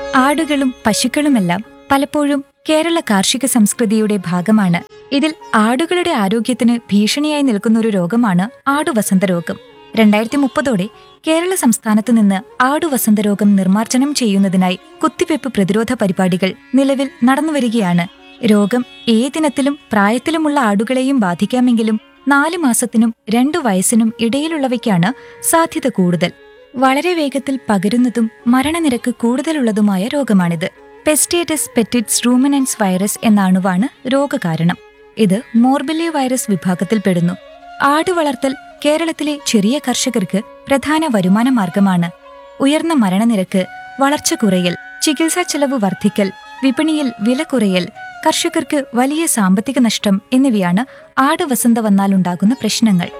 ആടുകളും പശുക്കളുമെല്ലാം പലപ്പോഴും കേരള കാർഷിക സംസ്കൃതിയുടെ ഭാഗമാണ് ഇതിൽ ആടുകളുടെ ആരോഗ്യത്തിന് ഭീഷണിയായി നിൽക്കുന്ന ഒരു രോഗമാണ് ആടുവസന്ത രോഗം രണ്ടായിരത്തി മുപ്പതോടെ കേരള സംസ്ഥാനത്ത് നിന്ന് ആടുവസന്ത രോഗം നിർമ്മാർജ്ജനം ചെയ്യുന്നതിനായി കുത്തിവയ്പ് പ്രതിരോധ പരിപാടികൾ നിലവിൽ നടന്നുവരികയാണ് രോഗം ഏതിനത്തിലും പ്രായത്തിലുമുള്ള ആടുകളെയും ബാധിക്കാമെങ്കിലും നാല് മാസത്തിനും രണ്ടു വയസ്സിനും ഇടയിലുള്ളവയ്ക്കാണ് സാധ്യത കൂടുതൽ വളരെ വേഗത്തിൽ പകരുന്നതും മരണനിരക്ക് കൂടുതലുള്ളതുമായ രോഗമാണിത് പെസ്റ്റേറ്റസ് പെറ്റിറ്റ്സ് റൂമിനൻസ് വൈറസ് എന്ന അണുവാണ് രോഗകാരണം ഇത് മോർബിലി വൈറസ് വിഭാഗത്തിൽപ്പെടുന്നു ആട് വളർത്തൽ കേരളത്തിലെ ചെറിയ കർഷകർക്ക് പ്രധാന വരുമാന മാർഗമാണ് ഉയർന്ന മരണനിരക്ക് വളർച്ച കുറയൽ ചികിത്സാ ചെലവ് വർദ്ധിക്കൽ വിപണിയിൽ വില കുറയൽ കർഷകർക്ക് വലിയ സാമ്പത്തിക നഷ്ടം എന്നിവയാണ് ആട് വസന്ത വന്നാലുണ്ടാകുന്ന പ്രശ്നങ്ങൾ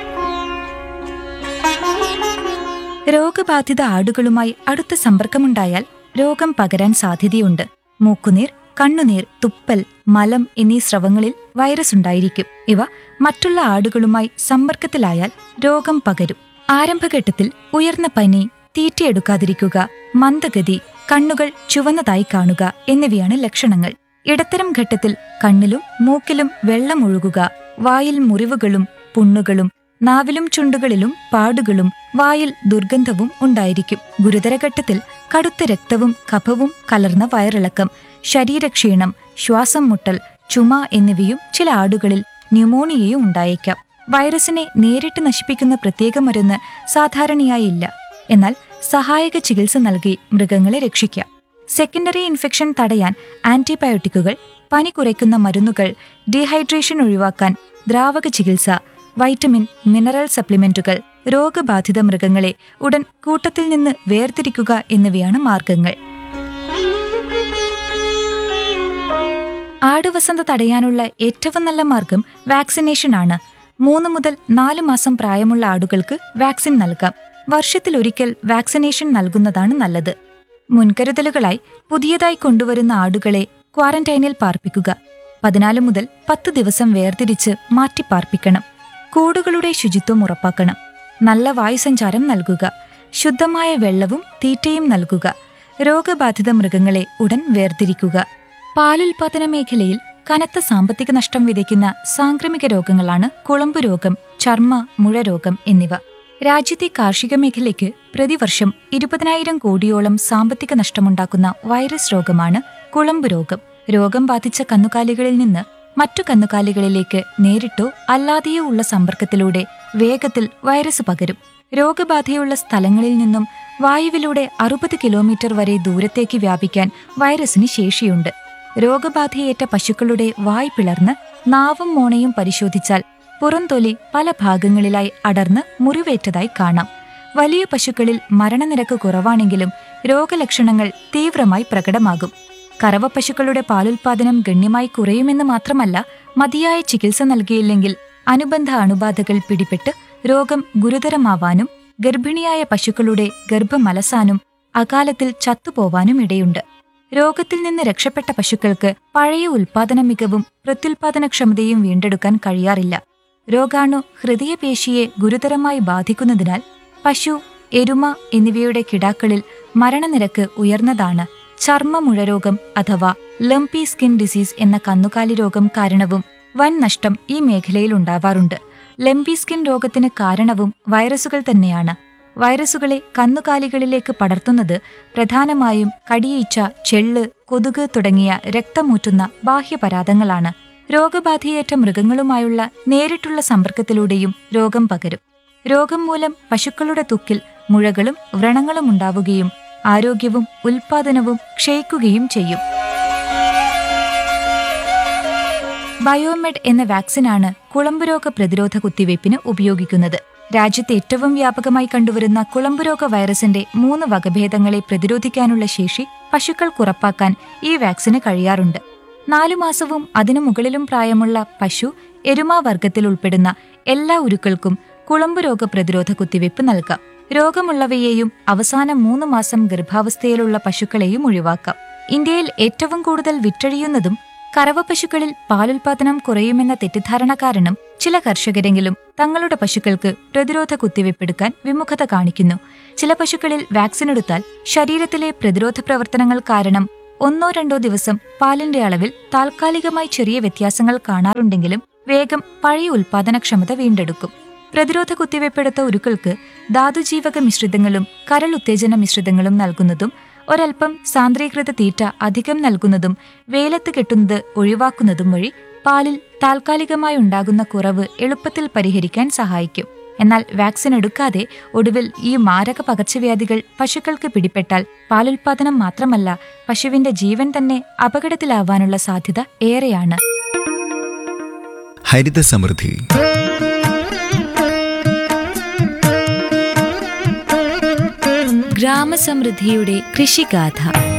രോഗബാധിത ആടുകളുമായി അടുത്ത സമ്പർക്കമുണ്ടായാൽ രോഗം പകരാൻ സാധ്യതയുണ്ട് മൂക്കുനീർ കണ്ണുനീർ തുപ്പൽ മലം എന്നീ സ്രവങ്ങളിൽ വൈറസ് ഉണ്ടായിരിക്കും ഇവ മറ്റുള്ള ആടുകളുമായി സമ്പർക്കത്തിലായാൽ രോഗം പകരും ആരംഭഘട്ടത്തിൽ ഉയർന്ന പനി തീറ്റയെടുക്കാതിരിക്കുക മന്ദഗതി കണ്ണുകൾ ചുവന്നതായി കാണുക എന്നിവയാണ് ലക്ഷണങ്ങൾ ഇടത്തരം ഘട്ടത്തിൽ കണ്ണിലും മൂക്കിലും വെള്ളം ഒഴുകുക വായിൽ മുറിവുകളും പുണ്ണുകളും നാവിലും ചുണ്ടുകളിലും പാടുകളും വായിൽ ദുർഗന്ധവും ഉണ്ടായിരിക്കും ഗുരുതരഘട്ടത്തിൽ കടുത്ത രക്തവും കഫവും കലർന്ന വയറിളക്കം ശരീരക്ഷീണം ശ്വാസം മുട്ടൽ ചുമ എന്നിവയും ചില ആടുകളിൽ ന്യൂമോണിയയും ഉണ്ടായേക്കാം വൈറസിനെ നേരിട്ട് നശിപ്പിക്കുന്ന പ്രത്യേക മരുന്ന് സാധാരണയായി ഇല്ല എന്നാൽ സഹായക ചികിത്സ നൽകി മൃഗങ്ങളെ രക്ഷിക്കാം സെക്കൻഡറി ഇൻഫെക്ഷൻ തടയാൻ ആന്റിബയോട്ടിക്കുകൾ പനി കുറയ്ക്കുന്ന മരുന്നുകൾ ഡീഹൈഡ്രേഷൻ ഒഴിവാക്കാൻ ദ്രാവക ചികിത്സ വൈറ്റമിൻ മിനറൽ സപ്ലിമെന്റുകൾ രോഗബാധിത മൃഗങ്ങളെ ഉടൻ കൂട്ടത്തിൽ നിന്ന് വേർതിരിക്കുക എന്നിവയാണ് മാർഗങ്ങൾ ആടുവസന്ത തടയാനുള്ള ഏറ്റവും നല്ല മാർഗം വാക്സിനേഷൻ ആണ് മൂന്ന് മുതൽ നാല് മാസം പ്രായമുള്ള ആടുകൾക്ക് വാക്സിൻ നൽകാം വർഷത്തിലൊരിക്കൽ വാക്സിനേഷൻ നൽകുന്നതാണ് നല്ലത് മുൻകരുതലുകളായി പുതിയതായി കൊണ്ടുവരുന്ന ആടുകളെ ക്വാറന്റൈനിൽ പാർപ്പിക്കുക പതിനാല് മുതൽ പത്ത് ദിവസം വേർതിരിച്ച് മാറ്റി പാർപ്പിക്കണം കൂടുകളുടെ ശുചിത്വം ഉറപ്പാക്കണം നല്ല വായുസഞ്ചാരം നൽകുക ശുദ്ധമായ വെള്ളവും തീറ്റയും നൽകുക രോഗബാധിത മൃഗങ്ങളെ ഉടൻ വേർതിരിക്കുക പാലുൽപാദന മേഖലയിൽ കനത്ത സാമ്പത്തിക നഷ്ടം വിതയ്ക്കുന്ന സാംക്രമിക രോഗങ്ങളാണ് കുളമ്പ് രോഗം ചർമ്മ മുഴരോഗം എന്നിവ രാജ്യത്തെ കാർഷിക മേഖലയ്ക്ക് പ്രതിവർഷം ഇരുപതിനായിരം കോടിയോളം സാമ്പത്തിക നഷ്ടമുണ്ടാക്കുന്ന വൈറസ് രോഗമാണ് കുളമ്പ് രോഗം രോഗം ബാധിച്ച കന്നുകാലികളിൽ നിന്ന് മറ്റു കന്നുകാലികളിലേക്ക് നേരിട്ടോ അല്ലാതെയോ ഉള്ള സമ്പർക്കത്തിലൂടെ വേഗത്തിൽ വൈറസ് പകരും രോഗബാധയുള്ള സ്ഥലങ്ങളിൽ നിന്നും വായുവിലൂടെ അറുപത് കിലോമീറ്റർ വരെ ദൂരത്തേക്ക് വ്യാപിക്കാൻ വൈറസിന് ശേഷിയുണ്ട് രോഗബാധയേറ്റ പശുക്കളുടെ വായ് പിളർന്ന് നാവും മോണയും പരിശോധിച്ചാൽ പുറംതൊലി പല ഭാഗങ്ങളിലായി അടർന്ന് മുറിവേറ്റതായി കാണാം വലിയ പശുക്കളിൽ മരണനിരക്ക് കുറവാണെങ്കിലും രോഗലക്ഷണങ്ങൾ തീവ്രമായി പ്രകടമാകും കറവ പശുക്കളുടെ പാലുൽപാദനം ഗണ്യമായി കുറയുമെന്ന് മാത്രമല്ല മതിയായ ചികിത്സ നൽകിയില്ലെങ്കിൽ അനുബന്ധ അണുബാധകൾ പിടിപെട്ട് രോഗം ഗുരുതരമാവാനും ഗർഭിണിയായ പശുക്കളുടെ ഗർഭം അലസാനും അകാലത്തിൽ ചത്തുപോവാനും ഇടയുണ്ട് രോഗത്തിൽ നിന്ന് രക്ഷപ്പെട്ട പശുക്കൾക്ക് പഴയ ഉൽപാദന മികവും പ്രത്യുൽപാദനക്ഷമതയും വീണ്ടെടുക്കാൻ കഴിയാറില്ല രോഗാണു ഹൃദയപേശിയെ ഗുരുതരമായി ബാധിക്കുന്നതിനാൽ പശു എരുമ എന്നിവയുടെ കിടാക്കളിൽ മരണനിരക്ക് ഉയർന്നതാണ് ചർമ്മമുഴരോഗം അഥവാ ലംപി സ്കിൻ ഡിസീസ് എന്ന കന്നുകാലി രോഗം കാരണവും വൻ നഷ്ടം ഈ മേഖലയിൽ ഉണ്ടാവാറുണ്ട് ലംപി സ്കിൻ രോഗത്തിന് കാരണവും വൈറസുകൾ തന്നെയാണ് വൈറസുകളെ കന്നുകാലികളിലേക്ക് പടർത്തുന്നത് പ്രധാനമായും കടിയേറ്റ ചെള്ള് കൊതുക് തുടങ്ങിയ രക്തമൂറ്റുന്ന ബാഹ്യപരാധങ്ങളാണ് രോഗബാധയേറ്റ മൃഗങ്ങളുമായുള്ള നേരിട്ടുള്ള സമ്പർക്കത്തിലൂടെയും രോഗം പകരും രോഗം മൂലം പശുക്കളുടെ തുക്കിൽ മുഴകളും വ്രണങ്ങളും ഉണ്ടാവുകയും ആരോഗ്യവും ഉൽപാദനവും ക്ഷയിക്കുകയും ചെയ്യും ബയോമെഡ് എന്ന വാക്സിനാണ് കുളമ്പുരോഗ പ്രതിരോധ കുത്തിവയ്പ്പിന് ഉപയോഗിക്കുന്നത് രാജ്യത്ത് ഏറ്റവും വ്യാപകമായി കണ്ടുവരുന്ന കുളമ്പുരോഗ വൈറസിന്റെ മൂന്ന് വകഭേദങ്ങളെ പ്രതിരോധിക്കാനുള്ള ശേഷി പശുക്കൾക്കുറപ്പാക്കാൻ ഈ വാക്സിന് കഴിയാറുണ്ട് നാലു മാസവും അതിനു മുകളിലും പ്രായമുള്ള പശു എരുമാ വർഗത്തിൽ ഉൾപ്പെടുന്ന എല്ലാ ഉരുക്കൾക്കും കുളമ്പുരോഗ പ്രതിരോധ കുത്തിവയ്പ് നൽകാം രോഗമുള്ളവയെയും അവസാന മൂന്ന് മാസം ഗർഭാവസ്ഥയിലുള്ള പശുക്കളെയും ഒഴിവാക്കാം ഇന്ത്യയിൽ ഏറ്റവും കൂടുതൽ വിറ്റഴിയുന്നതും കറവ പശുക്കളിൽ പാലുൽപാദനം കുറയുമെന്ന തെറ്റിദ്ധാരണ കാരണം ചില കർഷകരെങ്കിലും തങ്ങളുടെ പശുക്കൾക്ക് പ്രതിരോധ കുത്തിവയ്പ്പെടുക്കാൻ വിമുഖത കാണിക്കുന്നു ചില പശുക്കളിൽ വാക്സിൻ എടുത്താൽ ശരീരത്തിലെ പ്രതിരോധ പ്രവർത്തനങ്ങൾ കാരണം ഒന്നോ രണ്ടോ ദിവസം പാലിന്റെ അളവിൽ താൽക്കാലികമായി ചെറിയ വ്യത്യാസങ്ങൾ കാണാറുണ്ടെങ്കിലും വേഗം പഴയ ഉൽപാദനക്ഷമത വീണ്ടെടുക്കും പ്രതിരോധ കുത്തിവയ്പ്പെടുത്ത ഉരുക്കൾക്ക് ധാതുജീവക മിശ്രിതങ്ങളും കരൾ ഉത്തേജന മിശ്രിതങ്ങളും നൽകുന്നതും ഒരൽപ്പം സാന്ദ്രീകൃത തീറ്റ അധികം നൽകുന്നതും വേലത്ത് കെട്ടുന്നത് ഒഴിവാക്കുന്നതും വഴി പാലിൽ താൽക്കാലികമായി ഉണ്ടാകുന്ന കുറവ് എളുപ്പത്തിൽ പരിഹരിക്കാൻ സഹായിക്കും എന്നാൽ വാക്സിൻ എടുക്കാതെ ഒടുവിൽ ഈ മാരക പകർച്ചവ്യാധികൾ പശുക്കൾക്ക് പിടിപെട്ടാൽ പാലുൽപാദനം മാത്രമല്ല പശുവിന്റെ ജീവൻ തന്നെ അപകടത്തിലാവാനുള്ള സാധ്യത ഏറെയാണ് ഹരിത സമൃദ്ധി ഗ്രാമസമൃദ്ധിയുടെ കൃഷിഗാഥ